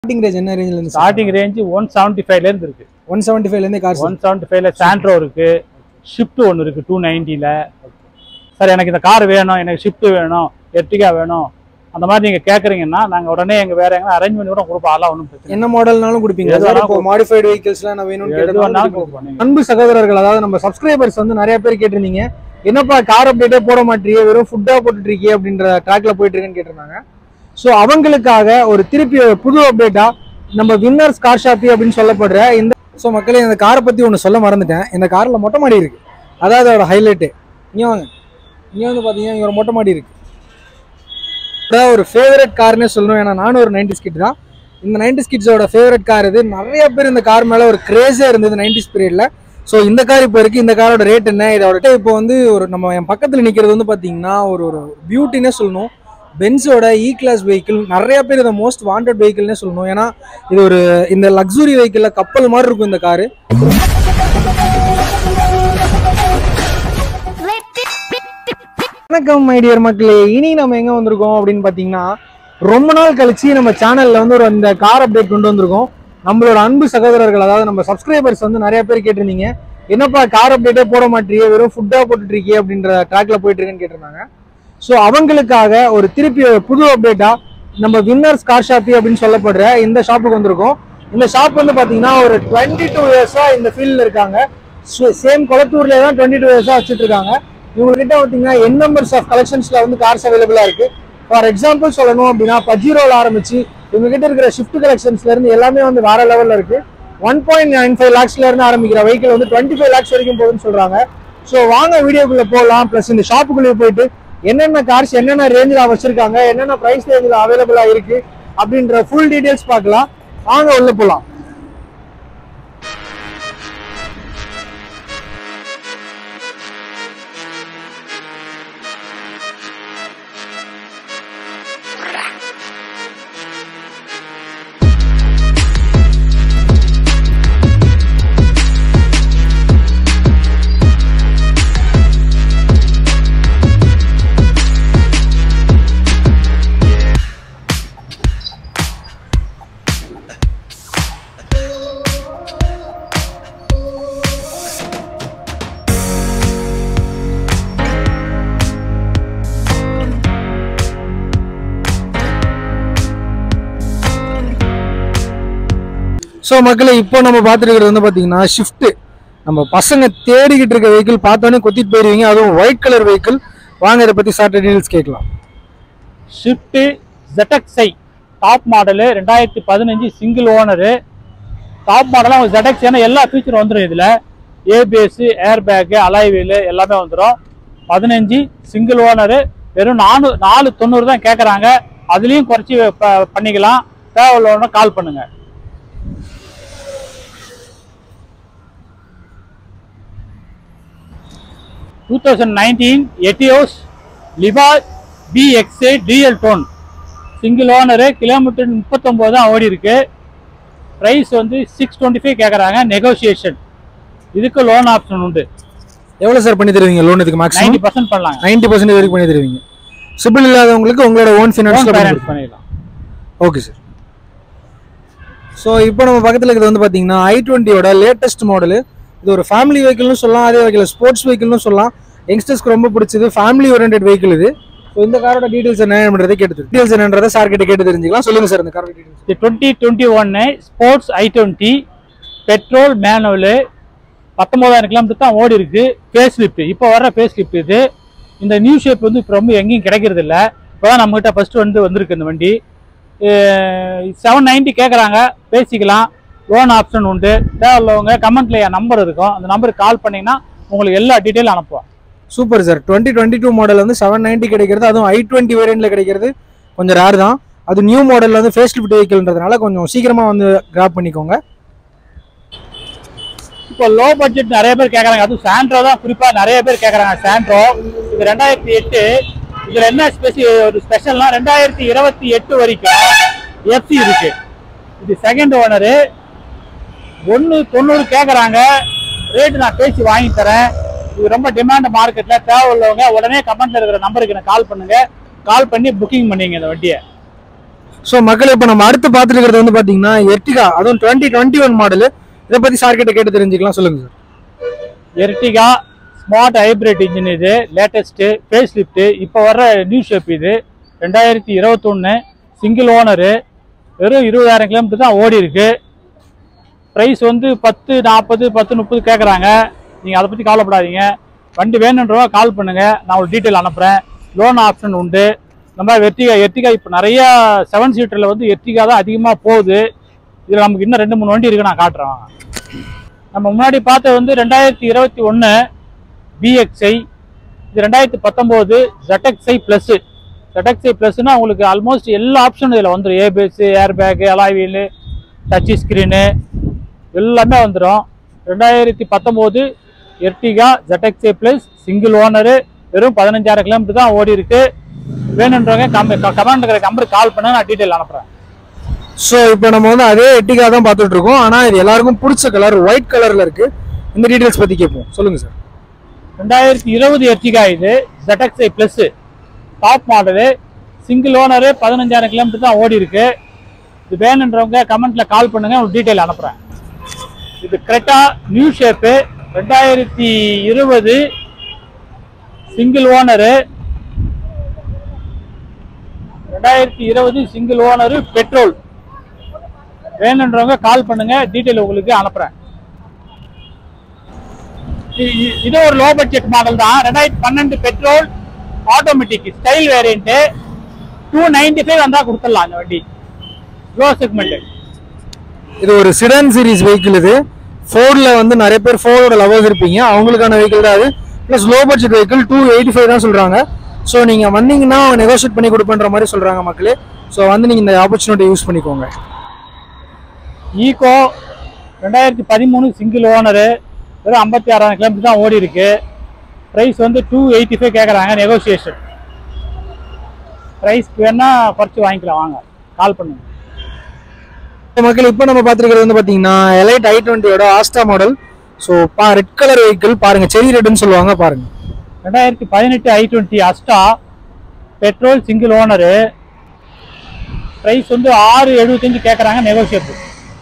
Starting range என்ன ரேஞ்சில் இருந்து ஸ்டார்டிங் ரேஞ்ச் ஒன் செவன்ட்டி ஃபைவ்ல இருந்து இருக்கு ஒன் செவன்ட்டி ஃபைவ்லேருந்தே கார் ஒன் செவன்ட்டி ஃபைவ்ல சாண்ட்ரோ இருக்கு ஷிஃப்ட் ஒன்று இருக்கு டூ நைன்ட்டில சார் எனக்கு இந்த கார் வேணும் எனக்கு ஷிஃப்ட் வேணும் எர்டிகா வேணும் அந்த மாதிரி நீங்க கேக்குறீங்கன்னா நாங்க உடனே எங்க வேற எங்க அரேஞ்ச் பண்ணி கூட கொடுப்போம் அதெல்லாம் ஒன்றும் பிரச்சனை என்ன மாடல்னாலும் கொடுப்பீங்க எது சார் வேணாலும் இப்போ மாடிஃபைடு வெஹிக்கிள்ஸ்லாம் நான் வேணும்னு இல்லை. எது கேட்டதுனால வேணாலும் கொடுப்பீங்க. கொடுப்போம் நீங்க. அன்பு சகோதரர்கள் அதாவது நம்ம சப்ஸ்கிரைபர்ஸ் வந்து நிறைய பேர் கேட்டிருந்தீங்க என்னப்பா கார் அப்டேட்டே போட மாட்டீங்க வெறும் ஃபுட்டா போட்டுட்டு இருக்கீங்க அப்படின்ற ட்ராக்ல போயிட்டு இருக்கேன்னு கேட்டிருந்தாங்க ஸோ அவங்களுக்காக ஒரு திருப்பி ஒரு புது அப்டேட்டா நம்ம வின்னர்ஸ் கார் ஷாப்பி அப்படின்னு சொல்லப்படுற இந்த ஸோ மக்களே இந்த காரை பத்தி ஒன்று சொல்ல மறந்துட்டேன் இந்த கார்ல மொட்டை மாடி இருக்கு அதாவது அதோட ஹைலைட்டு இங்கே வாங்க இங்கே வந்து பார்த்தீங்கன்னா இங்கே ஒரு மொட்டை மாடி இருக்கு அதான் ஒரு ஃபேவரட் கார்னே சொல்லணும் ஏன்னா நானும் ஒரு நைன்டி ஸ்கிட் தான் இந்த நைன்டி ஸ்கிட்ஸோட ஃபேவரட் கார் இது நிறைய பேர் இந்த கார் மேலே ஒரு கிரேஸே இருந்தது நைன்டிஸ் பீரியட்ல ஸோ இந்த கார் இப்போ இருக்கு இந்த காரோட ரேட் என்ன இதோட இப்போ வந்து ஒரு நம்ம என் பக்கத்தில் நிற்கிறது வந்து பார்த்தீங்கன்னா ஒரு ஒரு பியூட்டினே சொல்லணும் பென்ஸோட இ கிளாஸ் வெஹிக்கிள் நிறைய பேர் இதை மோஸ்ட் வாண்டட் வெஹிக்கிள்னே சொல்லணும் ஏன்னா இது ஒரு இந்த லக்ஸுரி வெஹிக்கிளில் கப்பல் மாதிரி இருக்கும் இந்த காரு வணக்கம் மைடியர் மக்களே இனி நம்ம எங்க வந்திருக்கோம் அப்படின்னு பாத்தீங்கன்னா ரொம்ப நாள் கழிச்சு நம்ம சேனல்ல வந்து ஒரு இந்த கார் அப்டேட் கொண்டு வந்திருக்கோம் நம்மளோட அன்பு சகோதரர்கள் அதாவது நம்ம சப்ஸ்கிரைபர்ஸ் வந்து நிறைய பேர் கேட்டிருந்தீங்க என்னப்பா கார் அப்டேட்டே போட மாட்டீங்க வெறும் ஃபுட்டா போட்டுட்டு இருக்கீங்க அப்படின்ற ட்ராக்ல போயிட்டு இருக்கேன்னு கேட்டிருந்தாங்க ஸோ அவங்களுக்காக ஒரு திருப்பி ஒரு புது அப்டேட்டா நம்ம வின்னர்ஸ் கார் ஷாப்பி அப்படின்னு சொல்லப்படுற இந்த ஷாப்புக்கு வந்திருக்கோம் இந்த ஷாப் வந்து பாத்தீங்கன்னா ஒரு டுவெண்ட்டி டூ இயர்ஸா இந்த ஃபீல்டில் இருக்காங்க சேம் கொளத்தூர்லேயே தான் டுவெண்ட்டி டூ இயர்ஸா வச்சுட்டு இருக்காங்க இவங்ககிட்ட பார்த்தீங்கன்னா என் நம்பர்ஸ் ஆஃப் கலெக்ஷன்ஸ்ல வந்து கார்ஸ் அவைலபிளா இருக்கு ஃபார் எக்ஸாம்பிள் சொல்லணும் அப்படின்னா பஜீரோல ஆரம்பிச்சு இவங்க கிட்ட இருக்கிற ஷிஃப்ட் கலெக்ஷன்ஸ்ல இருந்து எல்லாமே வந்து வேற லெவல்ல இருக்கு ஒன் பாயிண்ட் நைன் ஃபைவ் லேக்ஸ்ல இருந்து ஆரம்பிக்கிற வெஹிக்கிள் வந்து டுவெண்ட்டி ஃபைவ் லேக்ஸ் வரைக்கும் போகுதுன்னு சொல்றாங்க ஸோ வாங்க வீடியோக்குள்ள போகலாம் ப்ளஸ் இந்த ஷாப்புக்குள்ளே போயிட்டு என்னென்ன கார்ஸ் என்னென்ன ரேஞ்சில் வச்சிருக்காங்க என்னென்ன ப்ரைஸ் ரேஞ்சில் அவைலபிளா இருக்கு அப்படின்ற ஃபுல் டீடைல்ஸ் பார்க்கலாம் வாங்க உள்ள போகலாம் ஸோ மக்களே இப்போ நம்ம பார்த்துருக்கிறது வந்து பார்த்தீங்கன்னா ஷிஃப்ட் நம்ம பசங்க தேடிக்கிட்டு இருக்க வெஹிக்கிள் பார்த்தோன்னே கொத்திட்டு போயிருவீங்க அதுவும் ஒயிட் கலர் வெஹிக்கிள் வாங்க இதை பற்றி சார்ட் டீடைல்ஸ் கேட்கலாம் ஷிஃப்ட் ZXi டாப் மாடலு ரெண்டாயிரத்தி பதினஞ்சு சிங்கிள் ஓனரு டாப் மாடலாக ZX ஏன்னா எல்லா ஃபீச்சரும் வந்துடும் இதில் ஏபிஎஸ் ஏர் பேக்கு அலாய்வீலு எல்லாமே வந்துடும் பதினஞ்சு சிங்கிள் ஓனரு வெறும் நானூ நாலு தொண்ணூறு தான் கேட்குறாங்க அதுலேயும் குறைச்சி ப- பண்ணிக்கலாம் தேவையில்ல கால் பண்ணுங்க டூ தௌசண்ட் நைன்டீன் எட்டியோஸ் லிபாஸ் VX dual tone single owner kilometre முப்பத்தொம்போது தான் ஓடி இருக்கு ப்ரைஸ் வந்து சிக்ஸ் டுவெண்ட்டி ஃபைவ் கேட்குறாங்க நெகோசியேஷன் இதுக்கு லோன் ஆப்ஷன் உண்டு எவ்வளோ சார் பண்ணி தருவீங்க லோன் இதுக்கு நைன்டி மேக்ஸிமம் பர்சன்ட் பண்ணலாங்க நைன்டி பர்சன்ட் வரைக்கும் பண்ணி தருவீங்க சிபில் இல்லாதவங்களுக்கு உங்களோட ஓன் லோன் ஃபினான்ஸ் ஃபைனான்ஸ் பண்ணிடலாம் ஓகே சார் ஸோ இப்போ நம்ம பக்கத்தில் இருக்கிறது வந்து பார்த்தீங்கன்னா ஐ டுவெண்ட்டியோட லேட்டஸ்ட் மாடலு இது ஒரு ஃபேமிலி வெஹிக்கிள்னு சொல்லலாம் அதே வகையில் ஸ்போர்ட்ஸ் வெஹிக்கிள்னு சொல்லலாம் யங்ஸ்டர்ஸ்க்கு ரொம்ப பிடிச்சது ஃபேமிலி ஓரியன்ட் வெஹிக்கிள் இது ஸோ இந்த காரோட டீடைல்ஸ் என்னன்றதை கேட்டு டீடைல்ஸ் என்னன்றதை சார் கிட்ட கேட்டு தெரிஞ்சுக்கலாம் சொல்லுங்க சார் இந்த காரோட டீடைல்ஸ் இது டுவெண்ட்டி டுவெண்ட்டி ஒன்று sports I twenty petrol manual பத்தொம்போதாயிரம் கிலோமீட்டர் தான் ஓடி இருக்கு ஃபேஸ் லிஃப்ட் இப்போ வர ஃபேஸ் லிஃப்ட் இது இந்த நியூ ஷேப் வந்து இப்போ ரொம்ப எங்கேயும் கிடைக்கிறது இல்லை இப்போ தான் நம்மகிட்ட ஃபர்ஸ்ட் வந்து வந்திருக்கு இந்த வண்டி செவன் நைன்ட்டி கேட்குறாங்க பேசிக்கலாம் லோன் ஆப்ஷன் உண்டு தேவையில்லவங்க கமெண்ட்ல என் நம்பர் இருக்கும் அந்த நம்பருக்கு கால் பண்ணீங்கன்னா உங்களுக்கு எல்லா டீட்டெயிலும் அனுப்புவேன் super sir twenty twenty two model வந்து செவன் நைன்ட்டி கிடைக்கிறது அதுவும் ஐ டுவெண்ட்டி வேரியண்ட்ல கிடைக்கிறது கொஞ்சம் ரேர் தான் அது நியூ மாடல்ல வந்து ஃபேஸ் லிஃப்ட் வெஹிக்கிள்ன்றதுனால கொஞ்சம் சீக்கிரமா வந்து கிராப் பண்ணிக்கோங்க இப்போ லோ பட்ஜெட் நிறைய பேர் கேட்குறாங்க அதுவும் சாண்ட்ரோ தான் குறிப்பாக நிறைய பேர் கேட்குறாங்க சாண்ட்ரோ இது ரெண்டாயிரத்தி எட்டு இதில் என்ன ஸ்பெஷி ஒரு ஸ்பெஷல்னா ரெண்டாயிரத்தி இருபத்தி எட்டு வரைக்கும் எஃப்சி இருக்கு இது செகண்ட் ஓனரு ஒன்று தொண்ணூறு கேட்குறாங்க ரேட்டு நான் பேசி வாங்கி தரேன் இது ரொம்ப டிமாண்ட் மார்க்கெட்டில் தேவை உள்ளவங்க உடனே கமெண்ட்ல இருக்கிற நம்பருக்கு எனக்கு கால் பண்ணுங்க கால் பண்ணி புக்கிங் பண்ணிங்க இந்த வண்டியை ஸோ மக்கள் இப்போ நம்ம அடுத்து பார்த்துட்டு இருக்கிறது வந்து பார்த்தீங்கன்னா எர்டிகா அதுவும் டுவெண்ட்டி டுவெண்ட்டி ஒன் மாடல் இதை பற்றி சார் கிட்ட கேட்டு தெரிஞ்சுக்கலாம் சொல்லுங்க sir Ertiga smart hybrid engine இது லேட்டஸ்ட்டு ஃபேஸ் லிஃப்ட்டு இப்போ வர்ற நியூ ஷேப் இது ரெண்டாயிரத்தி இருபத்தொன்று சிங்கிள் ஓனரு வெறும் இருபதாயிரம் கிலோமீட்டர் தான் ஓடி இருக்கு ப்ரைஸ் வந்து பத்து நாற்பது பத்து முப்பது கேட்குறாங்க நீங்கள் அதை பற்றி கவலைப்படாதீங்க வண்டி வேணுன்றவங்க கால் பண்ணுங்கள் நான் ஒரு டீட்டெயில் அனுப்புகிறேன் லோன் ஆப்ஷன் உண்டு நம்ம எர்டிகா எர்டிகா இப்போ நிறைய செவன் சீட்டரில் வந்து எர்டிகா தான் அதிகமாக போகுது இதில் நமக்கு இன்னும் ரெண்டு மூணு வண்டி இருக்கு நான் காட்டுறேன் வாங்க. நம்ம முன்னாடி பார்த்தது வந்து ரெண்டாயிரத்தி இருபத்தி ஒன்று பிஎக்ஸ்ஐ இது ரெண்டாயிரத்தி பத்தொம்போது ZXi ப்ளஸ்ஸு ZXi ப்ளஸ்னா உங்களுக்கு ஆல்மோஸ்ட் எல்லா ஆப்ஷனும் இதில் வந்துடும் ABS air bag alloy wheel touch screen எல்லாமே வந்துடும் ரெண்டாயிரத்தி பத்தொம்போது Ertiga ZXi plus single owner வெறும் பதினஞ்சாயிரம் கிலோமீட்டர் தான் ஓடி இருக்கு வேணுன்றவங்க கம் கமெண்ட் இருக்கிற நம்பருக்கு கால் பண்ண நான் டீட்டெயில் அனுப்புகிறேன் ஸோ இப்போ நம்ம வந்து அதே எர்டிகா தான் பார்த்துட்டு இருக்கோம் ஆனால் இது எல்லாருக்கும் பிடிச்ச கலர் ஒயிட் கலரில் இருக்கு இந்த டீட்டெயில்ஸ் பற்றி கேட்போம் சொல்லுங்க சார் ரெண்டாயிரத்தி இருபது எர்டிகா இது ZXi plus top model single owner பதினஞ்சாயிரம் கிலோமீட்டர் தான் ஓடி இருக்கு இது வேணுன்றவங்க கமெண்ட்ல கால் பண்ணுங்க ஒரு டீட்டெயில் அனுப்புறேன் இது கிரெட்டா நியூ ஷேப்பு ரெண்டாயிரத்தி இருபது சிங்கிள் ஓனரு ரெண்டாயிரத்தி இருபது சிங்கிள் ஓனரு பெட்ரோல் வேணுன்றவங்க கால் பண்ணுங்க டீட்டெயில் உங்களுக்கு அனுப்புறேன் இ- இ- இது ஒரு லோ பட்ஜெட் மாடல் தான் ரெண்டாயிரத்தி பன்னெண்டு petrol automatic style variant two ninety five வந்தா கொடுத்துடலாம் இந்த வண்டி லோ செக்மெண்ட் இது ஒரு சிடன் சீரிஸ் வெஹிக்கிள் இது ஃபோர்டில் வந்து நிறைய பேர் ஃபோர்டோட லவர்ஸ் இருப்பீங்க அவங்களுக்கான வெஹிக்கிள் தான் அது plus low budget vehicle two eighty five தான் சொல்கிறாங்க ஸோ நீங்கள் வந்தீங்கன்னா அவங்க நெகோஷியேட் பண்ணி கொடுப்பேன்ற மாதிரி சொல்கிறாங்க மக்களே ஸோ வந்து நீங்கள் இந்த ஆப்பர்ச்சுனிட்டி யூஸ் பண்ணிக்கோங்க ஈகோ ரெண்டாயிரத்தி பதிமூணு சிங்கிள் ஓனரு வெறும் ஐம்பத்தி ஆறாயிரம் கிலோமீட்டர் தான் ஓடி இருக்கு ப்ரைஸ் வந்து டூ எயிட்டி ஃபைவ் கேட்குறாங்க நெகோசியேஷன் ப்ரைஸ்க்கு வேணா குறைச்சி வாங்கிக்கலாம் வாங்க கால் பண்ணுங்க மக்கள் இப்போ நம்ம பார்த்துருக்கிறது வந்து பார்த்தீங்கன்னா எலைட் ஐ டுவெண்ட்டியோட ஆஸ்டா மாடல் ஸோ பா ரெட் கலர் வெஹிக்கிள் பாருங்க செரி ரெட்னு சொல்லுவாங்க பாருங்க ரெண்டாயிரத்தி பதினெட்டு I twenty Asta petrol single owner price வந்து ஆறு எழுபத்தஞ்சு கேட்குறாங்க நெகோசியபிள்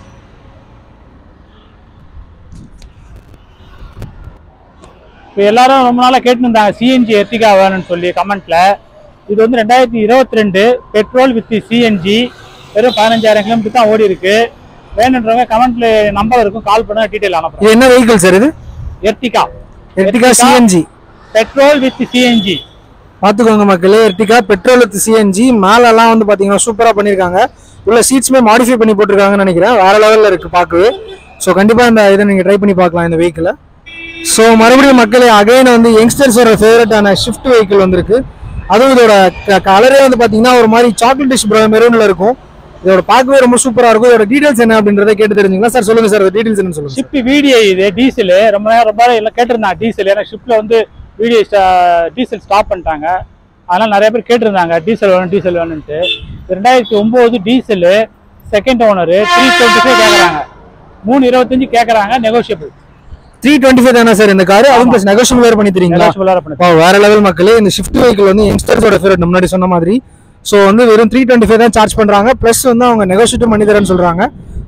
இப்போ எல்லாரும் ரொம்ப நாளாக கேட்டுருந்தாங்க சிஎன்ஜி எர்டிகா வேணும்னு சொல்லி கமெண்ட்ல இது வந்து ரெண்டாயிரத்தி இருபத்தி ரெண்டு பெட்ரோல் வித் சிஎன்ஜி வெறும் பதினஞ்சாயிரம் கிலோமீட்டர் தான் ஓடி இருக்கு வேணுன்றவங்க கமெண்ட்ல நம்பர் இருக்கும் கால் பண்ண டீட்டெயில் அனுப்புறேன் இது என்ன வெஹிக்கிள் சார் இது Ertiga Ertiga CNG petrol with CNG பார்த்துக்கோங்க மக்களே எர்டிகா பெட்ரோல் வித் சிஎன்ஜி மேலெல்லாம் வந்து பார்த்தீங்கன்னா சூப்பராக பண்ணியிருக்காங்க உள்ள சீட்ஸுமே மாடிஃபை பண்ணி போட்டிருக்காங்கன்னு நினைக்கிறேன் வேற லெவலில் இருக்குது பார்க்கவே ஸோ கண்டிப்பாக இந்த இதை நீங்கள் ட்ரை பண்ணி பார்க்கலாம் இந்த வெஹிக்கிளை ஸோ மறுபடியும் மக்களே அகைன் வந்து யங்ஸ்டர்ஸோட ஃபேவரட்டான ஷிஃப்ட் வெஹிக்கிள் வந்திருக்கு அதுவும் இதோட கலரே வந்து பார்த்தீங்கன்னா ஒரு மாதிரி சாக்லேட்டிஷ் மெரூனில் இருக்கும் இதோட பார்க்கவே ரொம்ப சூப்பராக இருக்கும் இதோட டீடைல்ஸ் என்ன அப்படின்றத கேட்டு தெரிஞ்சுக்கலாம் சார் சொல்லுங்கள் சார் டீடைல்ஸ் என்ன சொல்லுங்கள் ஷிப் வீடியோ இது டீசல் ரொம்ப நேரம் ரொம்ப நேரம் எல்லாம் கேட்டிருந்தாங்க டீசல் ஏன்னா ஷிப்ல வந்து வீடியோ டீசல் ஸ்டாப் பண்ணிட்டாங்க அதனால நிறைய பேர் கேட்டிருந்தாங்க டீசல் வேணும் டீசல் வேணும்ட்டு ரெண்டாயிரத்தி ஒன்பது diesel second owner three twenty five கேட்குறாங்க மூணு இருபத்தஞ்சு கேட்குறாங்க நெகோஷியபிள் த்ரீ டுவெண்ட்டி ஃபைவ் தானே சார் இந்த கார் அதுவும் ப்ளஸ் நெகோஷியபிள் வேறு பண்ணி தரீங்களா நெகோஷியபிளாக பண்ணி Wow, வேற லெவல் மக்களே இந்த ஷிஃப்ட் வெஹிக்கிள் வந்து யங்ஸ்டர்ஸோட ஃபேவரட் முன்னாடி சொன்ன மாதிரி ஸோ வந்து வெறும் த்ரீ டுவெண்ட்டி ஃபைவ் தான் சார்ஜ் பண்றாங்க ப்ளஸ் வந்து அவங்க நெகோஷியேட்டும் பண்ணி தரேன்னு சொல்றாங்க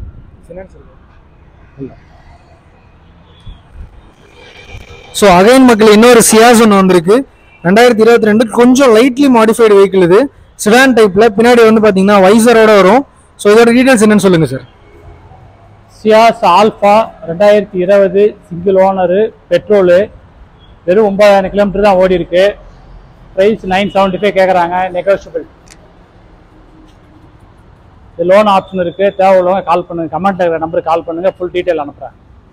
ஸோ அகைன் மக்கள் இன்னொரு சியாஸ் ஒன்று வந்திருக்கு ரெண்டாயிரத்தி இருபத்தி ரெண்டு கொஞ்சம் லைட்லி மாடிஃபைடு வெஹிக்கிள் இது சிடான் டைப்ல பின்னாடி வந்து பாத்தீங்கன்னா வைசரோட வரும் ஸோ இதோட டீடைல்ஸ் என்னன்னு சொல்லுங்க சார் சியாஸ் ஆல்ஃபா ரெண்டாயிரத்தி இருபது சிங்கிள் ஓனரு பெட்ரோலு வெறும் ஒன்பதாயிரம் கிலோமீட்டர் தான் ஓடி இருக்கு ப்ரைஸ் நைன் செவன்ட்டி ஃபைவ் கேட்குறாங்க நெகோஷியபிள் லோன் ஆப்ஷன் இருக்கு தேவை உள்ளவங்க கால் பண்ணுங்க கமெண்ட் இருக்கிற நம்பருக்கு கால் பண்ணுங்க ஃபுல் டீட்டெயில் அனுப்புறேன்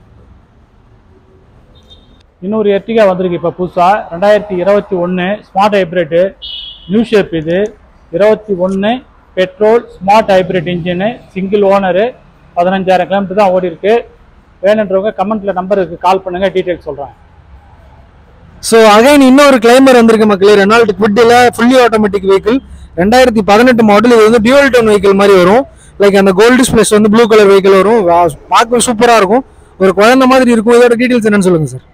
இன்னொரு எர்டிகா வந்திருக்கு இப்போ புதுசாக ரெண்டாயிரத்தி இருபத்தி ஒன்று ஸ்மார்ட் ஹைப்ரிட்டு நியூ ஷேப் இது இருபத்தி ஒன்று petrol smart hybrid engine single owner பதினஞ்சாயிரம் கிலோமீட்டர் தான் ஓடி இருக்கு வேணுன்றவங்க கமெண்ட்ல நம்பருக்கு கால் பண்ணுங்க டீட்டெயில் சொல்கிறேன் ஸோ அகைன் இன்னொரு கிளைமர் வந்திருக்கு மக்களே ரெனால்ட் குவிட்டில் ஃபுல்லி ஆட்டோமேட்டிக் வெஹிக்கிள் ரெண்டாயிரத்தி பதினெட்டு மாடல் இது வந்து டியூவல் டோன் வெஹிக்கிள் மாதிரி வரும் லைக் அந்த கோல்டு ப்ளஸ் வந்து ப்ளூ கலர் வெஹிக்கிள் வரும் வா- பார்க்கவே சூப்பராக இருக்கும் ஒரு குழந்தை மாதிரி இருக்கும் இதோட டீட்டெயில்ஸ் என்னன்னு சொல்லுங்க சார்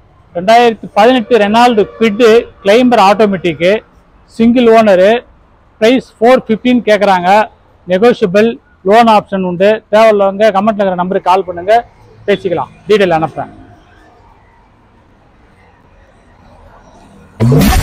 ரெண்டாயிரத்தி பதினெட்டு Renault Kwid Climber automatic single owner price four fifteen கேட்குறாங்க நெகோஷியபிள் லோன் ஆப்ஷன் உண்டு தேவையில்லவங்க கமெண்ட்ல இருக்கிற நம்பருக்கு கால் பண்ணுங்க பேசிக்கலாம் டீட்டெயில் அனுப்புகிறேன்